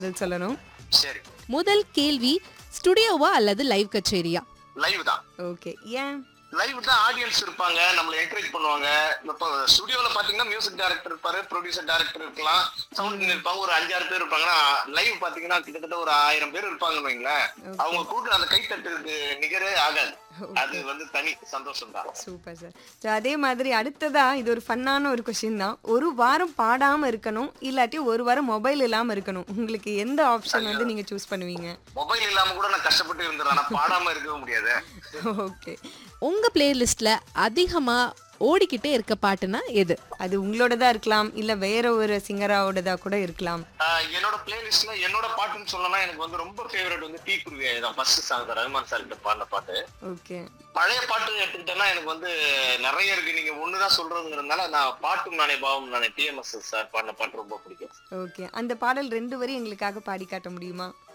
பதில் சொல்லணும் சரி முதல் கேள்வி ஸ்டுடியோவா அல்லது லைவ் கச்சேரியா லைவ் தான் ஓகே ஏன் லைவ் தான் ஆடியன்ஸ் இருப்பாங்க நம்மள என்கரேஜ் பண்ணுவாங்க இப்போ ஸ்டுடியோல பாத்தீங்கன்னா மியூசிக் டைரக்டர் இருப்பாரு ப்ரொடியூசர் டைரக்டர் இருக்கலாம் சவுண்ட் இருப்பாங்க ஒரு அஞ்சாறு பேர் இருப்பாங்கன்னா லைவ் பாத்தீங்கன்னா கிட்டத்தட்ட ஒரு ஆயிரம் பேர் இருப்பாங்கன்னு வைங்களேன் அவங்க கூட்டு அந்த கைத்தட்டுக்கு நிகரே ஆகாது அது வந்து தனி சந்தோஷம் தான் சூப்பர் சார் ஸோ அதே மாதிரி அடுத்ததா இது ஒரு ஃபன்னான ஒரு கொஷின் தான் ஒரு வாரம் பாடாம இருக்கணும் இல்லாட்டி ஒரு வாரம் மொபைல் இல்லாம இருக்கணும் உங்களுக்கு எந்த ஆப்ஷன் வந்து நீங்க சூஸ் பண்ணுவீங்க மொபைல் இல்லாம கூட நான் கஷ்டப்பட்டு இருந்துறேன் ஆனா பாடாம இருக்கவும் முடியாது ஓகே உங்க பிளேலிஸ்ட்ல அதிகமா ஓடிக்கிட்டே இருக்க பாட்டுனா எது அது உங்களோடதா இருக்கலாம் இல்ல வேற ஒரு சிங்கராவோடதா கூட இருக்கலாம் ஆஹ் என்னோட பிளேலிஸ்ட்ல என்னோட பாட்டுன்னு சொல்லணும்னா எனக்கு வந்து ரொம்ப ஃபேவரட் வந்து டீ குருவி தான் ஃபர்ஸ்ட் சாங் ரஹ்மான் சார் கிட்ட பாடின பாட்டு ஓகே பழைய பாட்டு எடுத்துக்கிட்டேன்னா எனக்கு வந்து நிறைய இருக்கு நீங்க ஒண்ணுதான் சொல்றதுங்கிறதுனால நான் பாட்டும் நானே பாவம் நானே டிஎம்எஸ் சார் பாடின பாட்டு ரொம்ப பிடிக்கும் ஓகே அந்த பாடல் ரெண்டு வரி எங்களுக்காக பாடி காட்ட முடியுமா